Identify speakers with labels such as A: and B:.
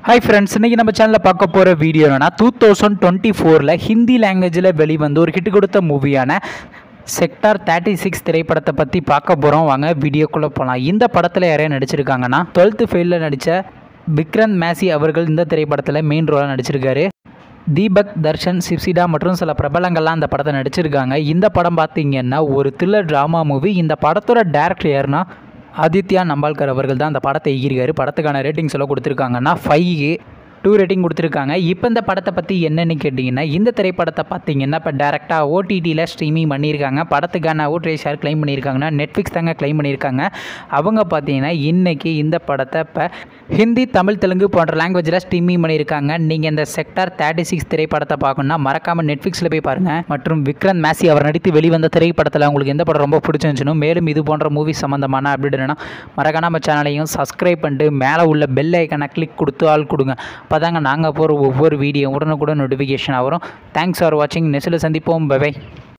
A: hi friends இன்றைக்கி நம்ம சேனலில் பார்க்க போகிற வீடியோ என்னன்னா டூ தௌசண்ட் டுவெண்ட்டி ஃபோரில் ஹிந்தி லாங்குவேஜில் வெளிவந்து ஒரு ஹிட் கொடுத்த மூவியான செக்டார் தேர்ட்டி சிக்ஸ் திரைப்படத்தை பற்றி பார்க்க போகிறோம் வாங்க வீடியோக்குள்ளே போகலாம் இந்த படத்தில் யாரையா நடிச்சிருக்காங்கன்னா டுவெல்த்து ஃபெயிலில் நடித்த விக்ரந்த் மேசி அவர்கள் இந்த திரைப்படத்தில் மெயின் ரோலாக நடிச்சிருக்காரு தீபக் தர்ஷன் சிப்சிடா மற்றும் சில பிரபலங்கள்லாம் இந்த படத்தை நடிச்சிருக்காங்க இந்த படம் பார்த்தீங்கன்னா ஒரு த்ரில்லர் ட்ராமா மூவி இந்த படத்தோட டேரக்டர் யாருன்னா ஆதித்யா நம்பால்கர் அவர்கள் தான் அந்த படத்தை ஈகிருக்காரு படத்துக்கான ரேட்டிங்ஸ் எல்லாம் கொடுத்துருக்காங்கன்னா ஃபைவ் டூ ரேட்டிங் கொடுத்துருக்காங்க இப்போ இந்த படத்தை பற்றி என்னென்னு கேட்டிங்கன்னா இந்த திரைப்படத்தை பார்த்தீங்கன்னா இப்போ டேரெக்டாக ஓடிடியில் ஸ்ட்ரீமிங் பண்ணியிருக்காங்க படத்துக்கான ஓட்ரேஜ் ஷேர் க்ளைம் பண்ணியிருக்காங்கன்னா நெட்ஃப்ளிக்ஸ் தாங்க க்ளைம் பண்ணியிருக்காங்க அவங்க பார்த்தீங்கன்னா இன்றைக்கி இந்த படத்தை இப்போ ஹிந்தி தமிழ் தெலுங்கு போன்ற லாங்குவேஜில் ஸ்ட்ரீமிங் பண்ணியிருக்காங்க நீங்கள் இந்த செக்டார் தேர்ட்டி சிக்ஸ் திரைப்படத்தை பார்க்கணுன்னா மறக்காமல் நெட்ஃப்ளிக்ஸில் போய் பாருங்கள் மற்றும் விக்ரந்த் மேசி அவர் நடித்து வெளிவந்த திரைப்படத்தில் உங்களுக்கு எந்த படம் ரொம்ப பிடிச்சிருந்துச்சுன்னு மேலும் இது போன்ற மூவி சம்மந்தமான அப்டேட் என்னன்னா மறக்காம நம்ம சேனலையும் சப்ஸ்கிரைப் பண்ணிட்டு மேலே உள்ள பெல் ஐக்கனை கிளிக் கொடுத்து ஆள் கொடுங்க அப்போ தாங்க நாங்கள் போகிற ஒவ்வொரு வீடியோ உடனுக்குடன் நோட்டிஃபிகேஷன் வரும் தேங்க்ஸ் ஃபார் வாட்சிங் நெக்ஸ்ட்டில் சந்திப்போம் பை